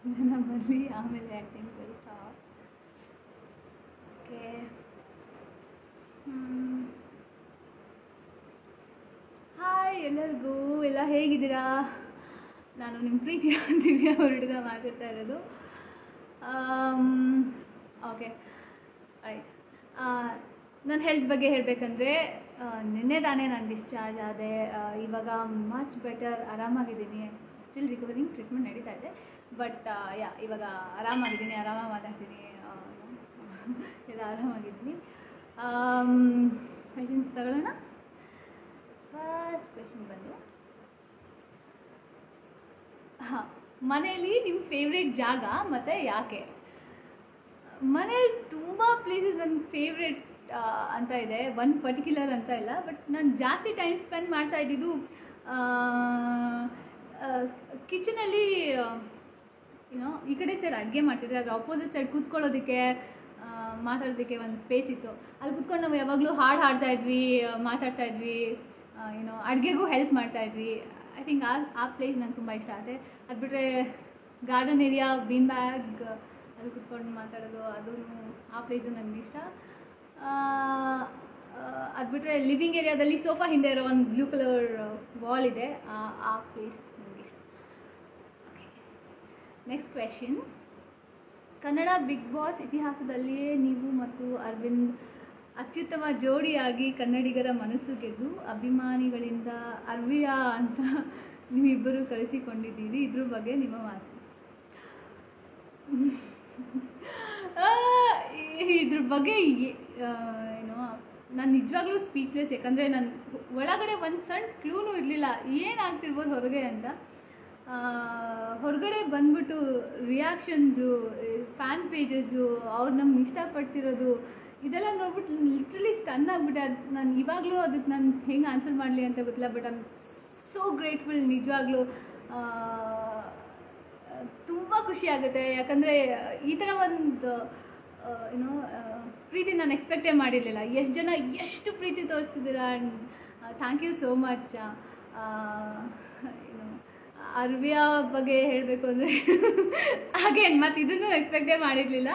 ಜನ ಬರಲಿ ಆಮೇಲೆ ಆ್ಯಕ್ಟಿಂಗ್ ಸ್ವಲ್ಪ ಓಕೆ ಹಾಯ್ ಎಲ್ಲರಿಗೂ ಎಲ್ಲ ಹೇಗಿದ್ದೀರಾ ನಾನು ನಿಮ್ಮ ಪ್ರೀತಿಯ ದಿವ್ಯ ಹುಡುಗ ಮಾತಾಡ್ತಾ ಇರೋದು ಓಕೆ ರೈಟ್ ನನ್ನ ಹೆಲ್ತ್ ಬಗ್ಗೆ ಹೇಳಬೇಕಂದ್ರೆ ನಿನ್ನೆ ತಾನೇ ನಾನು ಡಿಸ್ಚಾರ್ಜ್ ಆದೆ ಆ, ಇವಾಗ ಮಚ್ ಬೆಟರ್ ಆರಾಮಾಗಿದ್ದೀನಿ ಸ್ಟಿಲ್ ರಿಕವರಿಂಗ್ ಟ್ರೀಟ್ಮೆಂಟ್ ನಡೀತಾ ಇದೆ ಬಟ್ ಯಾ ಇವಾಗ ಆರಾಮಾಗಿದ್ದೀನಿ ಆರಾಮಾಗಿ ಮಾತಾಡ್ತೀನಿ ಆ, ಎಲ್ಲ ಆರಾಮಾಗಿದ್ದೀನಿ ಕ್ವೆಶನ್ಸ್ ತಗೊಳ್ಳೋಣ ಫಸ್ಟ್ ಕ್ವೆಶನ್ ಬಂದು ಹಾಂ ಮನೆಯಲ್ಲಿ ನಿಮ್ಮ ಫೇವ್ರೆಟ್ ಜಾಗ ಮತ್ತು ಯಾಕೆ ಮನೇಲಿ ತುಂಬ ಪ್ಲೇಸಸ್ ನನ್ನ ಫೇವ್ರೆಟ್ ಅಂತ ಇದೆ ಒನ್ ಪರ್ಟಿಕ್ಯುಲರ್ ಅಂತ ಇಲ್ಲ ಬಟ್ ನಾನು ಜಾಸ್ತಿ ಟೈಮ್ ಸ್ಪೆಂಡ್ ಮಾಡ್ತಾ ಇದ್ದಿದ್ದು ಕಿಚನಲ್ಲಿ ಏನೋ ಈ ಕಡೆ ಸೈಡ್ ಅಡುಗೆ ಮಾಡ್ತಿದ್ರೆ ಅದ್ರ ಆಪೋಸಿಟ್ ಸೈಡ್ ಕೂತ್ಕೊಳ್ಳೋದಕ್ಕೆ ಆ, ಮಾತಾಡೋದಕ್ಕೆ ಒಂದು ಸ್ಪೇಸ್ ಇತ್ತು ಅಲ್ಲಿ ಕೂತ್ಕೊಂಡು ನಾವು ಯಾವಾಗಲೂ ಹಾಡು ಹಾಡ್ತಾ ಇದ್ವಿ ಆ, ಮಾತಾಡ್ತಾ ಇದ್ವಿ ಏನೋ ಅಡುಗೆಗೂ ಹೆಲ್ಪ್ ಮಾಡ್ತಾ ಇದ್ವಿ ಐ ಥಿಂಕ್ ಆ ಆ ಪ್ಲೇಸ್ ನಂಗೆ ತುಂಬ ಇಷ್ಟ ಆಗುತ್ತೆ ಅದು ಬಿಟ್ಟರೆ ಗಾರ್ಡನ್ ಏರಿಯಾ ಬೀನ್ ಬ್ಯಾಗ್ ಅಲ್ಲಿ ಕುತ್ಕೊಂಡು ಮಾತಾಡೋದು ಅದೂ ಆ ಪ್ಲೇಸು ನನಗೆ ಇಷ್ಟ ಅದು ಬಿಟ್ಟರೆ ಲಿವಿಂಗ್ ಏರಿಯಾದಲ್ಲಿ ಸೋಫಾ ಹಿಂದೆ ಇರೋ ಒಂದು ಬ್ಲೂ ಕಲರ್ ವಾಲ್ ಇದೆ ಆ ಆ ಪ್ಲೇಸ್ ನನಗೆ ಇಷ್ಟ next question Kannada Bigg Boss ಇತಿಹಾಸದಲ್ಲಿಯೇ ನೀವು ಮತ್ತು ಅರವಿಂದ್ ಅತ್ಯುತ್ತಮ ಜೋಡಿಯಾಗಿ ಕನ್ನಡಿಗರ ಮನಸ್ಸು ಗೆದ್ದು ಅಭಿಮಾನಿಗಳಿಂದ ಅರ್ವಿಯಾ ಅಂತ ನೀವಿಬ್ಬರು ಕರೆಸಿಕೊಂಡಿದ್ದೀರಿ ಇದ್ರ ಬಗ್ಗೆ ನಿಮ್ಮ ಮಾತು ಆ, ಈ- ಇದ್ರ ಬಗ್ಗೆ ಏ- ಆ, ಏನೋ ನಾನು ನಿಜವಾಗ್ಲೂ ಸ್ಪೀಚ್ಲೆಸ್ ಯಾಕಂದರೆ ನಾನು ಒಳಗಡೆ ಒಂದು ಸಣ್ಣ ಕ್ಲೂನು ಇರಲಿಲ್ಲ ಏನಾಗ್ತಿರ್ಬೋದು ಹೊರಗೆ ಅಂತ ಆ, ಹೊರಗಡೆ ಬಂದ್ಬಿಟ್ಟು ರಿಯಾಕ್ಷನ್ಸು ಫ್ಯಾನ್ ಪೇಜಸ್ಸು ಅವ್ರು ನಮ್ಗೆ ಇಷ್ಟಪಡ್ತಿರೋದು ಇದೆಲ್ಲ ನೋಡ್ಬಿಟ್ಟು ಲಿಟ್ರಲಿ ಸ್ಟನ್ ಆಗಿಬಿಟ್ಟೆ ಅದು ನಾನು ಇವಾಗಲೂ ಅದಕ್ಕೆ ನಾನು ಹೆಂಗೆ ಆನ್ಸರ್ ಮಾಡಲಿ ಅಂತ ಗೊತ್ತಿಲ್ಲ ಬಟ್ ಐಮ್ ಸೋ ಗ್ರೇಟ್ಫುಲ್ ನಿಜವಾಗ್ಲೂ ತುಂಬ ಖುಷಿ ಆಗುತ್ತೆ ಯಾಕಂದರೆ ಈ ಥರ ಒಂದು ಏನೋ ಪ್ರೀತಿ ನಾನು ಎಕ್ಸ್ಪೆಕ್ಟೇ ಮಾಡಿರಲಿಲ್ಲ ಎಷ್ಟು ಜನ ಎಷ್ಟು ಪ್ರೀತಿ ತೋರಿಸ್ತಿದ್ದೀರಾ and thank you so much ಏನು ಅರ್ವಿಯಾ ಬಗ್ಗೆ ಹೇಳಬೇಕು ಅಂದರೆ ಹಾಗೆ ಮತ್ತು ಇದನ್ನು ಎಕ್ಸ್ಪೆಕ್ಟೇ ಮಾಡಿರಲಿಲ್ಲ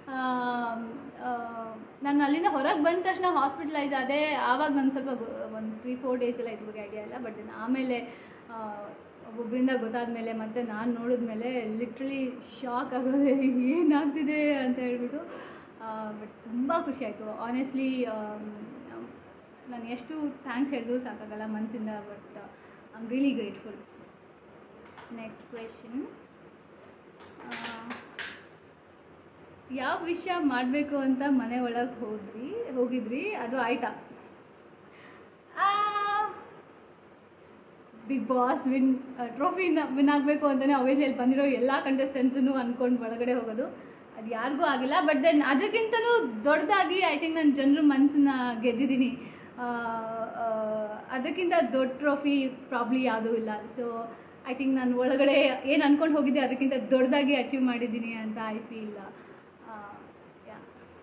ನಾನು ಅಲ್ಲಿಂದ ಹೊರಗೆ ಬಂದ ತಕ್ಷಣ ಹಾಸ್ಪಿಟಲೈಸ್ ಆದೆ ಆವಾಗ ನಂಗೆ ಸ್ವಲ್ಪ ಒಂದು ತ್ರೀ ಫೋರ್ ಡೇಸ್ ಎಲ್ಲ ಇದ್ರ ಬಗ್ಗೆ ಐಡಿಯಾ ಇಲ್ಲ ಬಟ್ ಆಮೇಲೆ ಆ, ಒಬ್ಬೊಬ್ಬರಿಂದ ಗೊತ್ತಾದ್ಮೇಲೆ ಮತ್ತೆ ನಾನು ನೋಡಿದ್ಮೇಲೆ ಲಿಟ್ರಲಿ ಶಾಕ್ ಆಗೋದೆ ಏನಾಗ್ತಿದೆ ಅಂತ ಹೇಳ್ಬಿಟ್ಟು ಬಟ್ ತುಂಬ ಖುಷಿ ಆಯಿತು ಆನೆಸ್ಟ್ಲಿ ನಾನು ಎಷ್ಟು ಥ್ಯಾಂಕ್ಸ್ ಹೇಳಿದ್ರು ಸಾಕಾಗಲ್ಲ ಮನಸ್ಸಿಂದ but I am really grateful next question ಯಾವ ವಿಷಯ ಮಾಡಬೇಕು ಅಂತ ಮನೆ ಒಳಗೆ ಹೋದ್ರಿ ಹೋಗಿದ್ರಿ ಅದು ಆಯ್ತಾ Bigg Boss win trophy win ಆಗಬೇಕು ಅಂತಲೇ ಅವೇಜ್ ಅಲ್ಲಿ ಬಂದಿರೋ ಎಲ್ಲ ಕಂಟೆಸ್ಟೆಂಟ್ಸನ್ನು ಅಂದ್ಕೊಂಡು ಒಳಗಡೆ ಹೋಗೋದು ಅದು ಯಾರಿಗೂ ಆಗಿಲ್ಲ ಬಟ್ ದೆನ್ ಅದಕ್ಕಿಂತಲೂ ದೊಡ್ಡದಾಗಿ ಐ ಥಿಂಕ್ ನಾನು ಜನರ ಮನಸ್ಸನ್ನ ಗೆದ್ದಿದ್ದೀನಿ ಆ, ಆ, ಅದಕ್ಕಿಂತ ದೊಡ್ಡ ಟ್ರೋಫಿ ಪ್ರಾಬ್ಲಿ ಯಾವುದೂ ಇಲ್ಲ ಸೊ ಐ ಥಿಂಕ್ ನಾನು ಒಳಗಡೆ ಏನು ಅಂದ್ಕೊಂಡು ಹೋಗಿದ್ದೆ ಅದಕ್ಕಿಂತ ದೊಡ್ಡದಾಗಿ ಅಚೀವ್ ಮಾಡಿದ್ದೀನಿ ಅಂತ I feel yeah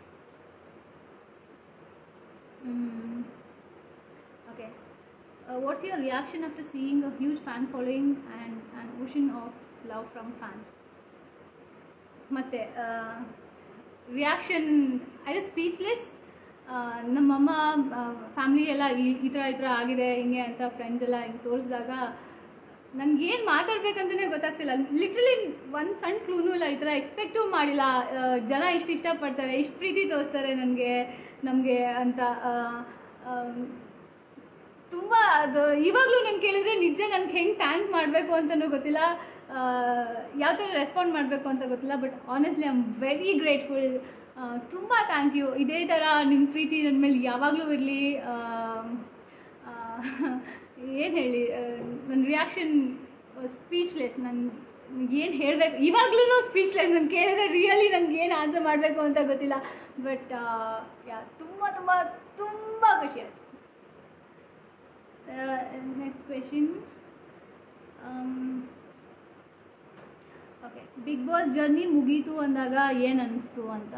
Okay. Uh, what's your reaction after seeing a huge fan following and an ocean of love from fans? ಮತ್ತೆ ರಿಯಾಕ್ಷನ್ ಐ ವಾಸ್ ಸ್ಪೀಚ್ಲೆಸ್ ನಮ್ಮಮ್ಮ ಫ್ಯಾಮಿಲಿ ಎಲ್ಲ ಈ ಈ ಥರ ಈ ಥರ ಆಗಿದೆ ಹಿಂಗೆ ಅಂತ ಫ್ರೆಂಡ್ಸ್ ಎಲ್ಲ ಹಿಂಗೆ ತೋರಿಸಿದಾಗ ನನಗೇನು ಮಾತಾಡ್ಬೇಕಂತಲೇ ಗೊತ್ತಾಗ್ತಿಲ್ಲ ಲಿಟ್ರಲಿ ಒಂದು ಸಣ್ಣ ಕ್ಲೂನು ಇಲ್ಲ ಈ ಥರ ಎಕ್ಸ್ಪೆಕ್ಟೂ ಮಾಡಿಲ್ಲ ಆ, ಜನ ಇಷ್ಟು ಇಷ್ಟಪಡ್ತಾರೆ ಇಷ್ಟು ಪ್ರೀತಿ ತೋರಿಸ್ತಾರೆ ನನಗೆ ನಮಗೆ ಅಂತ ಆ, ಆಮ್, ತುಂಬ ಅದು ಇವಾಗಲೂ ನಾನು ಕೇಳಿದ್ರೆ ನಿಜ ನನಗೆ ಹೆಂಗೆ ಥ್ಯಾಂಕ್ ಮಾಡಬೇಕು ಅಂತಲೂ ಗೊತ್ತಿಲ್ಲ ಯಾವ ಥರ ರೆಸ್ಪಾಂಡ್ ಮಾಡಬೇಕು ಅಂತ ಗೊತ್ತಿಲ್ಲ but honestly I am very grateful ತುಂಬ ಥ್ಯಾಂಕ್ ಯು ಇದೇ ಥರ ನಿಮ್ಮ ಪ್ರೀತಿ ನನ್ನ ಮೇಲೆ ಯಾವಾಗಲೂ ಇರಲಿ ಏನು ಹೇಳಿ ನನ್ನ ರಿಯಾಕ್ಷನ್ ಸ್ಪೀಚ್ಲೆಸ್ ನನ್ನ ಏನು ಹೇಳಬೇಕು ಇವಾಗ್ಲೂ ಸ್ಪೀಚ್ಲೆಸ್ ನಾನು ಕೇಳಿದ್ರೆ ರಿಯಲಿ ನನಗೆ ಏನು ಆನ್ಸರ್ ಮಾಡಬೇಕು ಅಂತ ಗೊತ್ತಿಲ್ಲ ಬಟ್ ಯಾ ತುಂಬ ತುಂಬ ತುಂಬ ಖುಷಿ ಆಯ್ತು next question okay Bigg Boss journey ಮುಗೀತು ಅಂದಾಗ ಏನು ಅನ್ನಿಸ್ತು ಅಂತ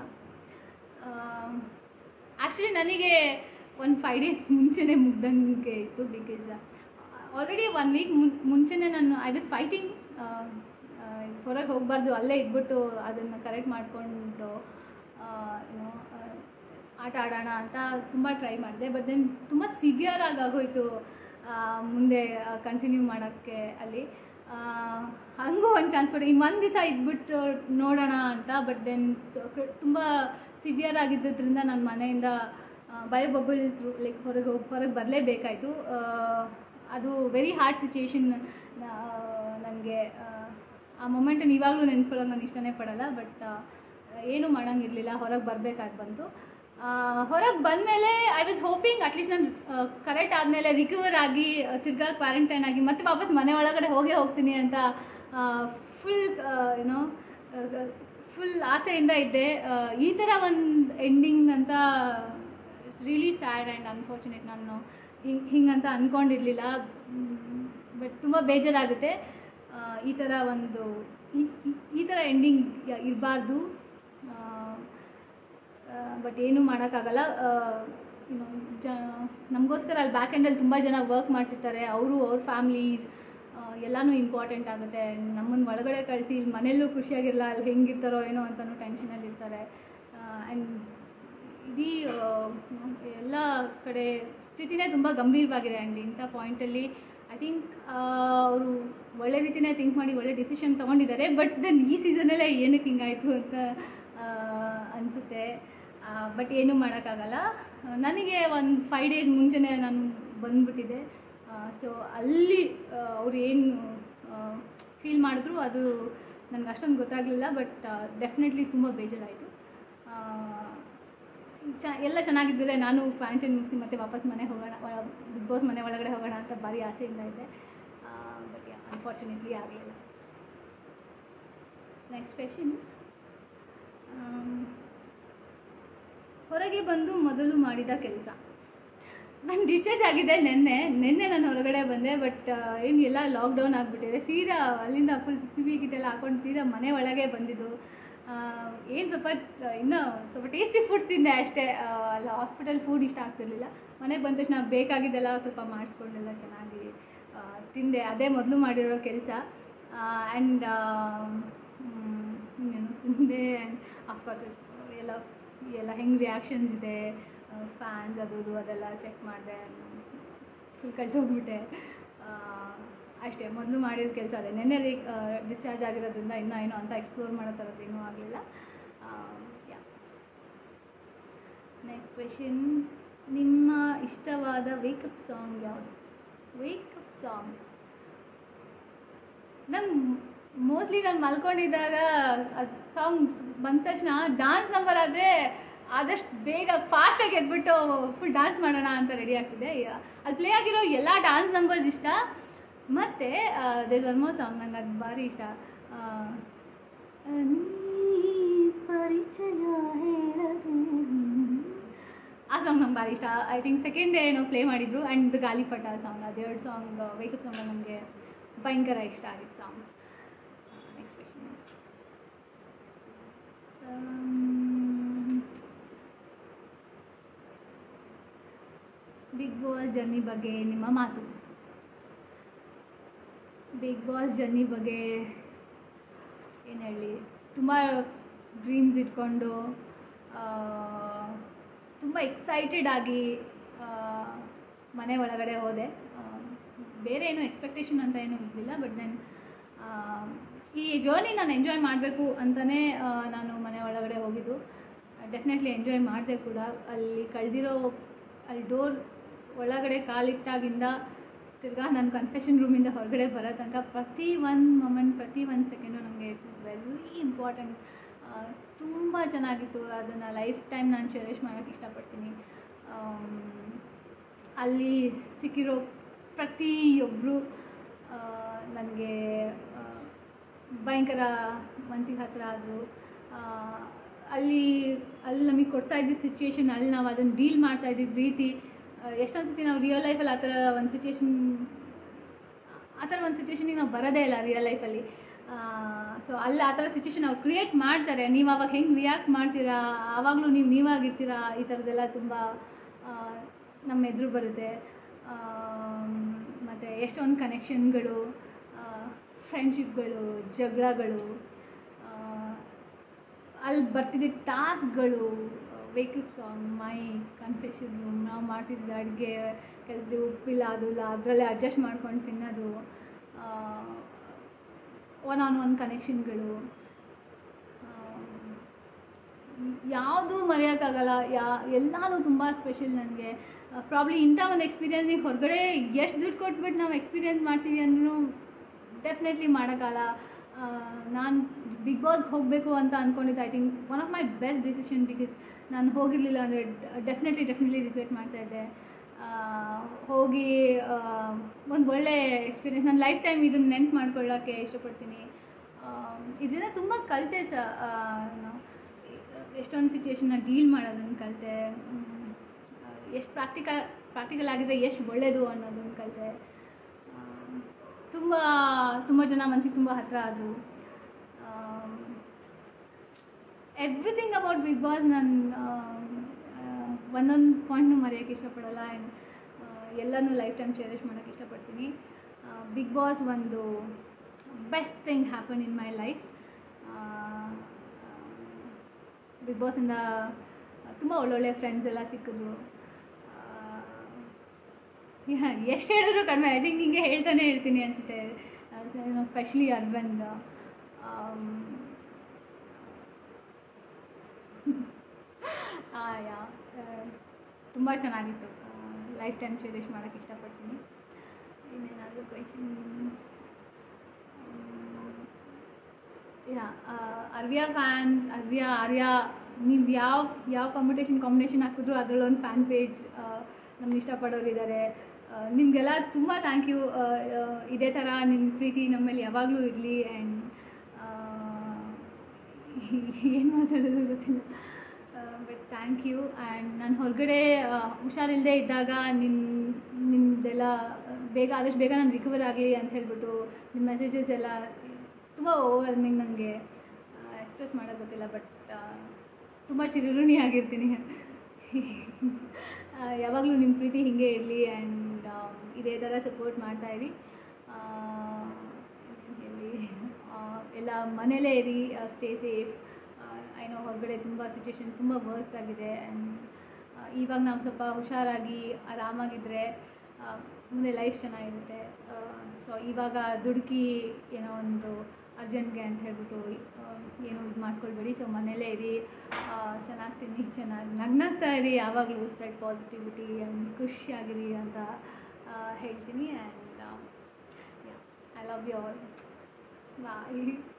ಆ್ಯಕ್ಚುಲಿ ನನಗೆ ಒಂದು ಫೈವ್ ಡೇಸ್ ಮುಂಚೆನೇ ಮುಗ್ದಂಗೆ ಇತ್ತು ಬಿಕಾಸ್ ಆಲ್ರೆಡಿ ಒನ್ ವೀಕ್ ಮುಂಚೆನೇ ನಾನು ಐ ವಾಸ್ ಫೈಟಿಂಗ್ ಹೊರಗೆ ಹೋಗಬಾರ್ದು ಅಲ್ಲೇ ಇದ್ಬಿಟ್ಟು ಅದನ್ನು ಕರೆಕ್ಟ್ ಮಾಡಿಕೊಂಡು ಏನೋ ಆಟ ಆಡೋಣ ಅಂತ ತುಂಬ ಟ್ರೈ ಮಾಡಿದೆ ಬಟ್ ದೆನ್ ತುಂಬ ಸಿವಿಯರ್ ಆಗಿ ಆಗೋಯ್ತು ಆ, ಮುಂದೆ ಕಂಟಿನ್ಯೂ ಮಾಡೋಕ್ಕೆ ಅಲ್ಲಿ ಆ, ಹಂಗೂ ಒಂದು ಚಾನ್ಸ್ ಕೊಡಿ ಇನ್ನು ಒಂದು ದಿವಸ ಇದ್ಬಿಟ್ಟು ನೋಡೋಣ ಅಂತ ಬಟ್ ದೆನ್ ತುಂಬ ಸಿವಿಯರ್ ಆಗಿದ್ದರಿಂದ ನನ್ನ ಮನೆಯಿಂದ ಬಯೋ ಬಬಲ್ ಥ್ರೂ ಲೈಕ್ ಹೊರಗೆ ಹೊರಗೆ ಬರಲೇಬೇಕಾಯಿತು ಅದು ವೆರಿ ಹಾರ್ಡ್ ಸಿಚುಯೇಷನ್ ನನಗೆ ಆ ಮೊಮೆಂಟನ್ನು ಇವಾಗಲೂ ನೆನೆಸ್ಕೊಳ್ಳೋಕೆ ನಾನು ಇಷ್ಟನೇ ಪಡಲ್ಲ ಬಟ್ ಏನೂ ಮಾಡೋಂಗಿರಲಿಲ್ಲ ಹೊರಗೆ ಬರಬೇಕಾಗಿ ಬಂತು ಹೊರಗೆ ಬಂದಮೇಲೆ ಐ ವಾಸ್ ಹೋಪಿಂಗ್ ಅಟ್ಲೀಸ್ಟ್ ನಾನು ಕರೆಕ್ಟ್ ಆದಮೇಲೆ ರಿಕವರ್ ಆಗಿ ಆ, ತಿರ್ಗಾ ಕ್ವಾರಂಟೈನ್ ಆಗಿ ಮತ್ತೆ ವಾಪಸ್ ಮನೆ ಒಳಗಡೆ ಹೋಗೇ ಹೋಗ್ತೀನಿ ಅಂತ ಫುಲ್ ಏನೋ ಫುಲ್ ಆಸೆಯಿಂದ ಇದ್ದೆ ಆ, ಈ ಥರ ಒಂದು ಎಂಡಿಂಗ್ ಅಂತ it's really sad and unfortunate ನಾನು ಹಿಂಗೆ ಹಿಂಗಂತ ಅಂದ್ಕೊಂಡಿರಲಿಲ್ಲ ಬಟ್ ತುಂಬ ಬೇಜಾರಾಗುತ್ತೆ ಆ, ಈ ಥರ ಒಂದು ಈ- ಈ- ಈ ಥರ ಎಂಡಿಂಗ್ ಇರಬಾರ್ದು ಬಟ್ ಏನೂ ಮಾಡೋಕ್ಕಾಗಲ್ಲ ಏನು ಜ ನಮಗೋಸ್ಕರ ಅಲ್ಲಿ ಬ್ಯಾಕ್ ಎಂಡಲ್ಲಿ ತುಂಬ ಜನ ವರ್ಕ್ ಮಾಡ್ತಿರ್ತಾರೆ ಅವರು ಅವ್ರ ಫ್ಯಾಮ್ಲೀಸ್ ಎಲ್ಲನೂ ಇಂಪಾರ್ಟೆಂಟ್ ಆಗುತ್ತೆ ನಮ್ಮನ್ನು ಒಳಗಡೆ ಕಳಿಸಿ ಇಲ್ಲಿ ಮನೆಯಲ್ಲೂ ಖುಷಿಯಾಗಿರಲ್ಲ ಅಲ್ಲಿ ಹೆಂಗಿರ್ತಾರೋ ಏನೋ ಅಂತಲೂ ಟೆನ್ಷನಲ್ಲಿ ಇರ್ತಾರೆ ಆ್ಯಂಡ್ ಇಡೀ ಆ, ಎಲ್ಲ ಕಡೆ ಸ್ಥಿತಿನೇ ತುಂಬ ಗಂಭೀರವಾಗಿದೆ ಆ್ಯಂಡ್ ಇಂಥ ಪಾಯಿಂಟಲ್ಲಿ ಐ ಥಿಂಕ್ ಅವರು ಒಳ್ಳೆ ರೀತಿನೇ ಥಿಂಕ್ ಮಾಡಿ ಒಳ್ಳೆ ಡಿಸಿಷನ್ ತೊಗೊಂಡಿದ್ದಾರೆ ಬಟ್ ದೆನ್ ಈ ಸೀಸನಲ್ಲೇ ಏನಕ್ಕೆ ಹಿಂಗಾಯಿತು ಅಂತ ಅನಿಸುತ್ತೆ ಬಟ್ ಏನೂ ಮಾಡೋಕ್ಕಾಗಲ್ಲ ಆ, ನನಗೆ ಒಂದು ಫೈವ್ ಡೇಸ್ ಮುಂಚೆನೇ ನಾನು ಬಂದ್ಬಿಟ್ಟಿದ್ದೆ ಸೊ ಅಲ್ಲಿ ಅವ್ರು ಏನು ಫೀಲ್ ಮಾಡಿದ್ರು ಅದು ನನಗೆ ಅಷ್ಟೊಂದು ಗೊತ್ತಾಗಲಿಲ್ಲ ಬಟ್ ಡೆಫಿನೆಟ್ಲಿ ತುಂಬ ಬೇಜಾರಾಯಿತು ಚ ಎಲ್ಲ ಚೆನ್ನಾಗಿದ್ದರೆ ನಾನು ಕ್ವಾರಂಟೈನ್ ಮುಗಿಸಿ ಮತ್ತೆ ವಾಪಸ್ ಮನೆ ಹೋಗೋಣ ಬಿಗ್ ಬಾಸ್ ಮನೆ ಒಳಗಡೆ ಹೋಗೋಣ ಅಂತ ಭಾರಿ ಆಸೆಯಿಂದ ಇದ್ದೆ ಬಟ್ ಅನ್ಫಾರ್ಚುನೇಟ್ಲಿ ಆಗಲಿಲ್ಲ ನೆಕ್ಸ್ಟ್ ಕ್ವೆಶನ್ ಹೊರಗೆ ಬಂದು ಮೊದಲು ಮಾಡಿದ ಕೆಲಸ ನಾನು ಡಿಸ್ಚಾರ್ಜ್ ಆಗಿದೆ ನಿನ್ನೆ ನಿನ್ನೆ ನಾನು ಹೊರಗಡೆ ಬಂದೆ ಬಟ್ ಏನು ಎಲ್ಲ ಲಾಕ್ಡೌನ್ ಆಗಿಬಿಟ್ಟಿದೆ ಸೀದಾ ಅಲ್ಲಿಂದ ಫುಲ್ ಪಿ ಪಿ ಕಿಟೆಲ್ಲ ಹಾಕೊಂಡು ಸೀದಾ ಮನೆ ಒಳಗೆ ಬಂದಿದ್ದು ಏನು ಸ್ವಲ್ಪ ಆ, ಇನ್ನೂ ಸ್ವಲ್ಪ ಟೇಸ್ಟಿ ಫುಡ್ ತಿಂದೆ ಅಷ್ಟೇ ಆ, ಅಲ್ಲಿ ಹಾಸ್ಪಿಟಲ್ ಫುಡ್ ಇಷ್ಟ ಆಗ್ತಿರ್ಲಿಲ್ಲ ಮನೆಗೆ ಬಂದ ತಕ್ಷಣ ಬೇಕಾಗಿದ್ದೆಲ್ಲ ಸ್ವಲ್ಪ ಮಾಡಿಸ್ಕೊಂಡೆಲ್ಲ ಚೆನ್ನಾಗಿ ಆ, ತಿಂದೆ ಅದೇ ಮೊದಲು ಮಾಡಿರೋ ಕೆಲಸ ಆ್ಯಂಡ್ ಇನ್ನೇನು ತಿಂದೆ ಆ್ಯಂಡ್ ಅಫ್ಕೋರ್ಸ್ ಎಲ್ಲ ಎಲ್ಲ ಹೆಂಗೆ ರಿಯಾಕ್ಷನ್ಸ್ ಇದೆ ಫ್ಯಾನ್ಸ್ ಅದು ಇದು ಅದೆಲ್ಲ ಚೆಕ್ ಮಾಡಿದೆ ಫುಲ್ ಕಳ್ತೋಗ್ಬಿಟ್ಟೆ ಆ, ಅಷ್ಟೇ ಮೊದಲು ಮಾಡಿದ ಕೆಲಸ ಅದೇ ನೆನ್ನೆ ಡಿಸ್ಚಾರ್ಜ್ ಆಗಿರೋದ್ರಿಂದ ಇನ್ನೂ ಏನೋ ಅಂತ ಎಕ್ಸ್ಪ್ಲೋರ್ ಮಾಡೋ ಥರದ್ದು ಏನೂ ಆಗಲಿಲ್ಲ ಯಾ ನೆಕ್ಸ್ಟ್ ಕ್ವೆಶನ್ ನಿಮ್ಮ ಇಷ್ಟವಾದ ವೇಕಪ್ ಸಾಂಗ್ ಯಾವುದು ವೇಕಪ್ ಸಾಂಗ್ ನಂಗೆ ಮೋಸ್ಟ್ಲಿ ನಾನು ಮಲ್ಕೊಂಡಿದ್ದಾಗ ಅದು ಸಾಂಗ್ ಬಂದ ತಕ್ಷಣ ಡಾನ್ಸ್ ನಂಬರ್ ಆದರೆ ಆದಷ್ಟು ಬೇಗ ಫಾಸ್ಟಾಗಿ ಎದ್ಬಿಟ್ಟು ಫುಲ್ ಡಾನ್ಸ್ ಮಾಡೋಣ ಅಂತ ರೆಡಿ ಆಗ್ತಿದೆ ಯ- ಅಲ್ಲಿ ಪ್ಲೇ ಆಗಿರೋ ಎಲ್ಲ ಡಾನ್ಸ್ ನಂಬರ್ಸ್ ಇಷ್ಟ ಮತ್ತು ದೇರ್ ಒನ್ ಮೋರ್ ಸಾಂಗ್ ನಂಗೆ ಅದು ಭಾರಿ ಇಷ್ಟ ಆ, ನೀ ಪರಿಚಯ ಹೇಳದೆ ಆ ಸಾಂಗ್ ನಂಗೆ ಭಾರಿ ಇಷ್ಟ ಐ ಥಿಂಕ್ ಸೆಕೆಂಡ್ ಡೇ ಏನೋ ಪ್ಲೇ ಮಾಡಿದ್ರು ಆ್ಯಂಡ್ ದ ಗಾಲಿಪಟ ಸಾಂಗ್ ಅದೆರಡು ಸಾಂಗ್ ವೇಕಪ್ ಸಾಂಗ್ ನಮಗೆ ಭಯಂಕರ ಇಷ್ಟ ಆಗಿತ್ತು songs next question Bigg Boss journey ಬಗ್ಗೆ ನಿಮ್ಮ ಮಾತು ಬಿಗ್ ಬಾಸ್ ಜರ್ನಿ ಬಗ್ಗೆ ಏನು ಹೇಳಿ ತುಂಬ ಡ್ರೀಮ್ಸ್ ಇಟ್ಕೊಂಡು ತುಂಬ ಎಕ್ಸೈಟೆಡ್ ಆಗಿ ಆ, ಮನೆ ಒಳಗಡೆ ಹೋದೆ ಆ, ಬೇರೆ ಏನು ಎಕ್ಸ್ಪೆಕ್ಟೇಷನ್ ಅಂತ ಏನೂ ಇರಲಿಲ್ಲ ಬಟ್ ದೆನ್ ಈ ಜರ್ನಿ ನಾನು ಎಂಜಾಯ್ ಮಾಡಬೇಕು ಅಂತಲೇ ನಾನು ಮನೆ ಒಳಗಡೆ ಹೋಗಿದ್ದು ಡೆಫಿನೆಟ್ಲಿ ಎಂಜಾಯ್ ಮಾಡಿದೆ ಕೂಡ ಅಲ್ಲಿ ಕಳೆದಿರೋ ಅಲ್ಲಿ ಡೋರ್ ಒಳಗಡೆ ಕಾಲಿಟ್ಟಾಗಿಂದ ತಿರ್ಗಾ ನಾನು ಕನ್ಫೆಷನ್ ರೂಮಿಂದ ಹೊರಗಡೆ ಬರೋ ತನಕ ಪ್ರತಿ ಒಂದು ಮೊಮೆಂಟ್ ಪ್ರತಿ ಒಂದು ಸೆಕೆಂಡು ನನಗೆ ಇಟ್ಸ್ ಇಸ್ ವೆರಿ ಇಂಪಾರ್ಟೆಂಟ್ ತುಂಬ ಚೆನ್ನಾಗಿತ್ತು ಅದನ್ನು ಲೈಫ್ ಟೈಮ್ ನಾನು ಚೆರಿಷ್ ಮಾಡೋಕ್ಕೆ ಇಷ್ಟಪಡ್ತೀನಿ ಆಮ್, ಅಲ್ಲಿ ಸಿಕ್ಕಿರೋ ಪ್ರತಿಯೊಬ್ಬರು ನನಗೆ ಭಯಂಕರ ಮನಸ್ಸಿಗೆ ಹತ್ತಿರ ಆದರು ಅಲ್ಲಿ ಅಲ್ಲಿ ನಮಗೆ ಕೊಡ್ತಾ ಇದ್ದಿದ್ದ ಸಿಚುವೇಶನ್ ಅಲ್ಲಿ ನಾವು ಅದನ್ನು ಡೀಲ್ ಮಾಡ್ತಾ ಇದ್ದಿದ್ದ ರೀತಿ ಆ, ಎಷ್ಟೊಂದು ಸತಿ ನಾವು ರಿಯಲ್ ಲೈಫಲ್ಲಿ ಆ ಥರ ಒಂದು ಸಿಚುವೇಶನ್ ಆ ಥರ ಒಂದು ಸಿಚುವೇಶನಿಗೆ ನಾವು ಬರೋದೇ ಇಲ್ಲ ರಿಯಲ್ ಲೈಫಲ್ಲಿ ಸೊ ಅಲ್ಲಿ ಆ ಥರ ಸಿಚುವೇಶನ್ ಅವ್ರು ಕ್ರಿಯೇಟ್ ಮಾಡ್ತಾರೆ ನೀವು ಅವಾಗ ಹೆಂಗೆ ರಿಯಾಕ್ಟ್ ಮಾಡ್ತೀರಾ ಆವಾಗಲೂ ನೀವು ನೀವಾಗಿರ್ತೀರಾ ಈ ಥರದ್ದೆಲ್ಲ ತುಂಬ ಆ, ನಮ್ಮ ಎದುರು ಬರುತ್ತೆ ಮತ್ತು ಎಷ್ಟೊಂದು ಕನೆಕ್ಷನ್ಗಳು ಫ್ರೆಂಡ್ಶಿಪ್ಗಳು ಜಗಳಗಳು ಅಲ್ಲಿ ಬರ್ತಿದ್ದ ಟಾಸ್ಕ್ಗಳು wake up song my confession room ನಾವು ಮಾಡ್ತಿದ್ದ ಅಡುಗೆ ಕೆಲಸದ ಉಪ್ಪಿಲ್ಲ ಅದು ಇಲ್ಲ ಅದರಲ್ಲೇ ಅಡ್ಜಸ್ಟ್ ಮಾಡ್ಕೊಂಡು ತಿನ್ನೋದು ಒನ್ ಆನ್ ಒನ್ ಕನೆಕ್ಷನ್ಗಳು ಯಾವುದು ಮರೆಯೋಕ್ಕಾಗಲ್ಲ ಯಾ ಎಲ್ಲನೂ ತುಂಬ ಸ್ಪೆಷಲ್ ನನಗೆ ಪ್ರಾಬ್ಲಿ ಇಂಥ ಒಂದು ಎಕ್ಸ್ಪೀರಿಯನ್ಸಿಗೆ ಹೊರಗಡೆ ಎಷ್ಟು ದುಡ್ಡು ಕೊಟ್ಬಿಟ್ಟು ನಾವು ಎಕ್ಸ್ಪೀರಿಯನ್ಸ್ ಮಾಡ್ತೀವಿ ಅಂದ್ರೂ ಡೆಫಿನೆಟ್ಲಿ ಮಾಡೋಕ್ಕಲ್ಲ ನಾನು ಬಿಗ್ ಬಾಸ್ಗೆ ಹೋಗಬೇಕು ಅಂತ ಅಂದ್ಕೊಂಡಿದ್ದೆ I think one of my best decision because ನಾನು ಹೋಗಿರಲಿಲ್ಲ ಅಂದರೆ ಡೆಫಿನೆಟ್ಲಿ ಡೆಫಿನೆಟ್ಲಿ ರಿಗ್ರೆಟ್ ಮಾಡ್ತಾಯಿದ್ದೆ ಹೋಗಿ ಒಂದು ಒಳ್ಳೆ ಎಕ್ಸ್ಪೀರಿಯನ್ಸ್ ನನ್ನ ಲೈಫ್ ಟೈಮ್ ಇದನ್ನು ನೆನ್ಪು ಮಾಡ್ಕೊಳ್ಳೋಕ್ಕೆ ಇಷ್ಟಪಡ್ತೀನಿ ಇದರಿಂದ ತುಂಬ ಕಲಿತೆ ಸ ಎಷ್ಟೊಂದು ಸಿಚುವೇಶನ್ನ ಡೀಲ್ ಮಾಡೋದನ್ನು ಕಲಿತೆ ಎಷ್ಟು ಪ್ರಾಕ್ಟಿಕಲ್ ಪ್ರಾಕ್ಟಿಕಲ್ ಆಗಿದ್ರೆ ಎಷ್ಟು ಒಳ್ಳೆಯದು ಅನ್ನೋದನ್ನು ಕಲಿತೆ ತುಂಬ ತುಂಬ ಜನ ಮನಸ್ಸಿಗೆ ತುಂಬ ಹತ್ತಿರ ಆದರು ಎವ್ರಿಥಿಂಗ್ ಅಬೌಟ್ ಬಿಗ್ ಬಾಸ್ ನಾನು ಒಂದೊಂದು ಪಾಯಿಂಟ್ನು ಮರೆಯೋಕ್ಕೆ ಇಷ್ಟಪಡಲ್ಲ ಆ್ಯಂಡ್ ಎಲ್ಲನೂ ಲೈಫ್ ಟೈಮ್ ಚೆರಿಷ್ ಮಾಡೋಕ್ಕೆ ಇಷ್ಟಪಡ್ತೀನಿ ಬಿಗ್ ಬಾಸ್ ಒಂದು best thing happen in my life Bigg ಬಾಸಿಂದ ತುಂಬ ಒಳ್ಳೊಳ್ಳೆ ಫ್ರೆಂಡ್ಸ್ ಎಲ್ಲ ಸಿಕ್ಕಿದ್ರು ಎಷ್ಟು ಹೇಳಿದ್ರು ಕಡಿಮೆ ಐ ಥಿಂಕ್ ಹಿಂಗೆ ಹೇಳ್ತಾನೆ ಇರ್ತೀನಿ ಅನಿಸುತ್ತೆ ಸ್ಪೆಷಲಿ ಅರ್ಬಂದ್ ಯಾ ತುಂಬ ಚೆನ್ನಾಗಿತ್ತು ಲೈಫ್ ಟೈಮ್ ಚೆರಿಷ್ ಮಾಡೋಕ್ಕೆ ಇಷ್ಟಪಡ್ತೀನಿ ಇನ್ನೇನಾದರೂ ಕ್ವೆಶನ್ಸ್ ಯಾ ಅರ್ವಿಯಾ ಫ್ಯಾನ್ಸ್ ಅರ್ವಿಯಾ ಆರ್ಯ ನೀವು ಯಾವ ಯಾವ ಕಾಂಪಿಟೇಷನ್ ಕಾಂಬಿನೇಷನ್ ಹಾಕಿದ್ರು ಅದರಲ್ಲೊಂದು ಫ್ಯಾನ್ ಪೇಜ್ ನಮ್ಗೆ ಇಷ್ಟಪಡೋರು ಇದ್ದಾರೆ ನಿಮಗೆಲ್ಲ ತುಂಬ ಥ್ಯಾಂಕ್ ಯು ಇದೇ ಥರ ನಿಮ್ಮ ಪ್ರೀತಿ ನಮ್ಮ ಮೇಲೆ ಯಾವಾಗಲೂ ಇರಲಿ ಆ್ಯಂಡ್ ಏನು ಮಾತಾಡೋದು ಗೊತ್ತಿಲ್ಲ ಬಟ್ ಥ್ಯಾಂಕ್ ಯು ಆ್ಯಂಡ್ ನಾನು ಹೊರಗಡೆ ಹುಷಾರಿಲ್ಲದೆ ಇದ್ದಾಗ ನಿಮ್ಮ ನಿಮ್ಮದೆಲ್ಲ ಬೇಗ ಆದಷ್ಟು ಬೇಗ ನಾನು ರಿಕವರ್ ಆಗಲಿ ಅಂತ ಹೇಳ್ಬಿಟ್ಟು ನಿಮ್ಮ ಮೆಸೇಜಸ್ ಎಲ್ಲ ತುಂಬ ಓವರ್ವೆಲ್ಮಿಂಗ್ ನನಗೆ ಎಕ್ಸ್ಪ್ರೆಸ್ ಮಾಡೋದು ಗೊತ್ತಿಲ್ಲ ಬಟ್ ತುಂಬ ಚಿರಋಣಿ ಆಗಿರ್ತೀನಿ ಯಾವಾಗಲೂ ನಿಮ್ಮ ಪ್ರೀತಿ ಹೀಗೆ ಇರಲಿ ಆ್ಯಂಡ್ ಇದೇ ಥರ ಸಪೋರ್ಟ್ ಮಾಡ್ತಾಯಿರಿ ಎಲ್ಲ ಮನೇಲೇ ಇರಿ ಸ್ಟೇ ಸೇಫ್ ಏನೋ ಹೊರಗಡೆ ತುಂಬ ಸಿಚುವೇಶನ್ ತುಂಬ ವರ್ಸ್ಟ್ ಆಗಿದೆ ಆ್ಯಂಡ್ ಇವಾಗ ನಾವು ಸ್ವಲ್ಪ ಹುಷಾರಾಗಿ ಆರಾಮಾಗಿದ್ದರೆ ಮುಂದೆ ಲೈಫ್ ಚೆನ್ನಾಗಿರುತ್ತೆ ಸೊ ಇವಾಗ ದುಡುಕಿ ಏನೋ ಒಂದು ಅರ್ಜೆಂಟ್ಗೆ ಅಂತ ಹೇಳ್ಬಿಟ್ಟು ಏನು ಇದು ಮಾಡ್ಕೊಳ್ಬೇಡಿ ಸೊ ಮನೇಲೇ ಇರಿ ಚೆನ್ನಾಗಿ ತಿನ್ನಿ ಚೆನ್ನಾಗಿ ನಗ್ನಾಗ್ತಾ ಇರಿ ಯಾವಾಗಲೂ ಸ್ಪ್ರೆಡ್ ಪಾಸಿಟಿವಿಟಿ ಆ್ಯಂಡ್ ಖುಷಿಯಾಗಿರಿ ಅಂತ ಹೇಳ್ತೀನಿ and I love you all bye